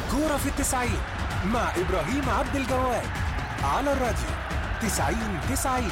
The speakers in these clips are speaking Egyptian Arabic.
كورة في التسعين مع إبراهيم عبد الجواد على الراديو تسعين تسعين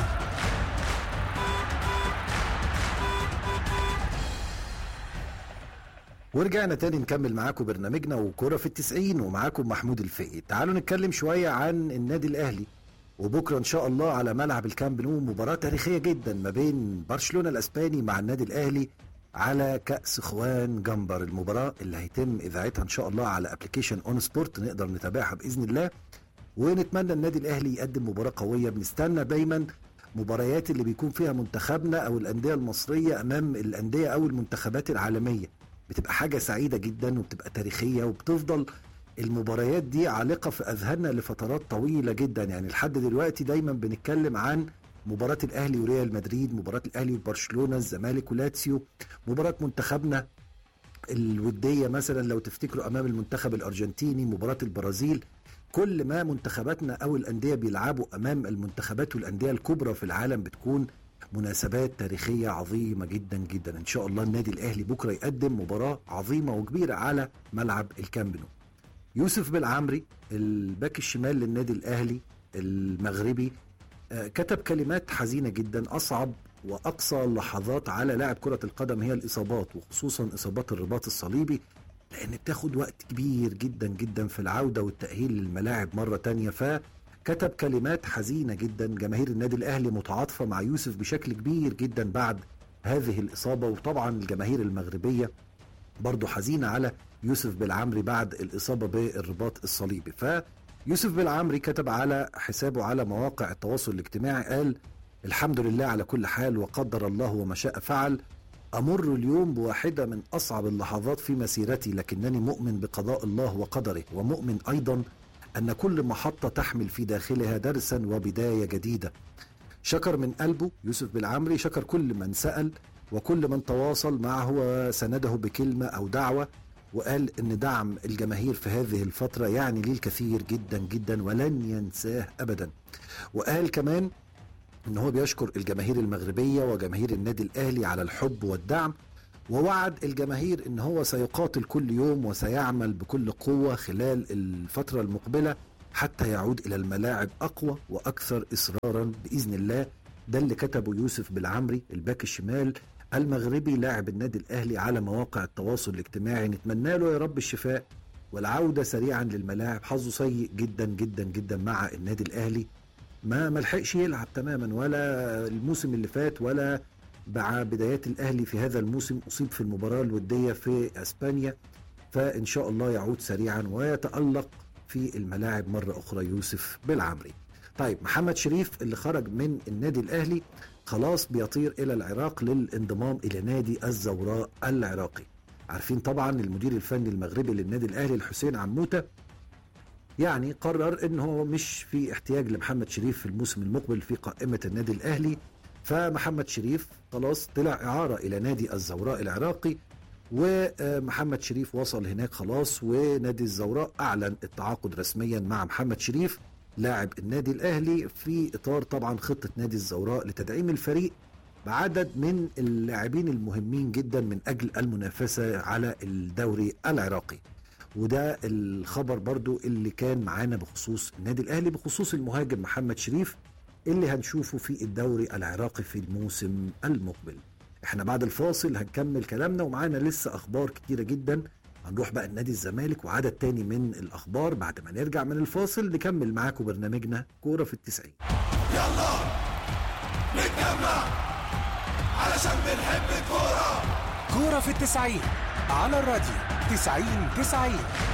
ورجعنا تاني نكمل معاكم برنامجنا وكرة في التسعين ومعاكم محمود الفقي تعالوا نتكلم شوية عن النادي الأهلي وبكرة إن شاء الله على ملعب الكامب نو مباراة تاريخية جدا ما بين برشلونة الأسباني مع النادي الأهلي على كأس خوان جمبر المباراة اللي هيتم إذاعتها إن شاء الله على أبلكيشن أون سبورت نقدر نتابعها بإذن الله ونتمنى النادي الأهلي يقدم مباراة قوية بنستنى دايما مباريات اللي بيكون فيها منتخبنا أو الأندية المصرية أمام الأندية أو المنتخبات العالمية بتبقى حاجة سعيدة جدا وبتبقى تاريخية وبتفضل المباريات دي عالقة في أذهاننا لفترات طويلة جدا يعني لحد دلوقتي دايما بنتكلم عن مباراة الأهلي وريال مدريد مباراة الأهلي وبرشلونة الزمالك ولاتسيو مباراة منتخبنا الودية مثلا لو تفتكروا أمام المنتخب الأرجنتيني مباراة البرازيل كل ما منتخباتنا أو الأندية بيلعبوا أمام المنتخبات والأندية الكبرى في العالم بتكون مناسبات تاريخية عظيمة جدا جدا إن شاء الله النادي الأهلي بكرة يقدم مباراة عظيمة وكبيرة على ملعب الكامب نو يوسف بالعمري الباك الشمال للنادي الأهلي المغربي آه، كتب كلمات حزينة جدا أصعب وأقصى اللحظات على لاعب كرة القدم هي الإصابات وخصوصا إصابات الرباط الصليبي لأن بتاخد وقت كبير جدا جدا في العودة والتأهيل للملاعب مرة تانية فكتب كلمات حزينة جدا جماهير النادي الأهلي متعاطفة مع يوسف بشكل كبير جدا بعد هذه الإصابة وطبعا الجماهير المغربية برضه حزينة على يوسف بالعمري بعد الإصابة بالرباط الصليبي فيوسف بالعمري كتب على حسابه على مواقع التواصل الاجتماعي قال الحمد لله على كل حال وقدر الله وما شاء فعل أمر اليوم بواحدة من أصعب اللحظات في مسيرتي لكنني مؤمن بقضاء الله وقدره ومؤمن أيضا أن كل محطة تحمل في داخلها درسا وبداية جديدة شكر من قلبه يوسف بالعمري شكر كل من سأل وكل من تواصل معه وسنده بكلمة أو دعوة وقال ان دعم الجماهير في هذه الفترة يعني ليه الكثير جدا جدا ولن ينساه ابدا وقال كمان ان هو بيشكر الجماهير المغربية وجماهير النادي الاهلي على الحب والدعم ووعد الجماهير ان هو سيقاتل كل يوم وسيعمل بكل قوة خلال الفترة المقبلة حتى يعود الى الملاعب اقوى واكثر اصرارا باذن الله ده اللي كتبه يوسف بالعمري الباك الشمال المغربي لاعب النادي الاهلي على مواقع التواصل الاجتماعي نتمنى له يا رب الشفاء والعوده سريعا للملاعب حظه سيء جدا جدا جدا مع النادي الاهلي ما ملحقش يلعب تماما ولا الموسم اللي فات ولا مع بدايات الاهلي في هذا الموسم اصيب في المباراه الوديه في اسبانيا فان شاء الله يعود سريعا ويتالق في الملاعب مره اخرى يوسف بالعمري طيب محمد شريف اللي خرج من النادي الاهلي خلاص بيطير الى العراق للانضمام الى نادي الزوراء العراقي عارفين طبعا المدير الفني المغربي للنادي الاهلي الحسين عموته يعني قرر ان هو مش في احتياج لمحمد شريف في الموسم المقبل في قائمه النادي الاهلي فمحمد شريف خلاص طلع اعاره الى نادي الزوراء العراقي ومحمد شريف وصل هناك خلاص ونادي الزوراء اعلن التعاقد رسميا مع محمد شريف لاعب النادي الاهلي في اطار طبعا خطه نادي الزوراء لتدعيم الفريق بعدد من اللاعبين المهمين جدا من اجل المنافسه على الدوري العراقي وده الخبر برضو اللي كان معانا بخصوص النادي الاهلي بخصوص المهاجم محمد شريف اللي هنشوفه في الدوري العراقي في الموسم المقبل احنا بعد الفاصل هنكمل كلامنا ومعانا لسه اخبار كتيره جدا هنروح بقى النادي الزمالك وعدد تاني من الاخبار بعد ما نرجع من الفاصل نكمل معاكم برنامجنا كوره في التسعين يلا نتجمع علشان بنحب الكورة كورة في التسعين على الراديو تسعين تسعين